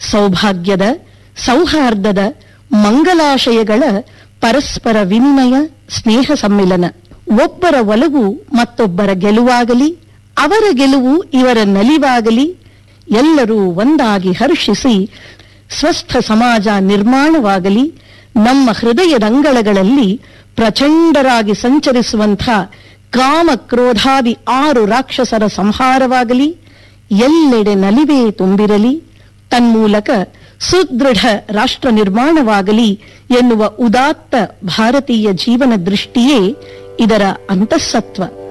ಸೌಭಾಗ್ಯದ ಸೌಹಾರ್ದದ ಮಂಗಲಾಶಯಗಳ ಪರಸ್ಪರ ವಿನಿಮಯ ಸ್ನೇಹ ಸಮ್ಮಿಲನ ಒಬ್ಬರ ಒಲವು ಮತ್ತೊಬ್ಬರ ಗೆಲುವಾಗಲಿ ಅವರ ಗೆಲುವು ಇವರ ನಲಿವಾಗಲಿ ಎಲ್ಲರೂ ಒಂದಾಗಿ ಹರ್ಷಿಸಿ ಸ್ವಸ್ಥ ಸಮಾಜ ನಿರ್ಮಾಣವಾಗಲಿ ನಮ್ಮ ಹೃದಯದಂಗಳಗಳಲ್ಲಿ ಪ್ರಚಂಡರಾಗಿ ಸಂಚರಿಸುವಂಥ ಕಾಮ ಕ್ರೋಧಾದಿ ಆರು ರಾಕ್ಷಸರ ಸಂಹಾರವಾಗಲಿ ಎಲ್ಲೆಡೆ ನಲಿವೇ ತುಂಬಿರಲಿ ತನ್ಮೂಲಕ ಸುದೃಢ ರಾಷ್ಟ್ರ ನಿರ್ಮಾಣವಾಗಲಿ ಎನ್ನುವ ಉದಾತ್ತ ಭಾರತೀಯ ಜೀವನ ದೃಷ್ಟಿಯೇ ಇದರ ಅಂತಃಸತ್ವ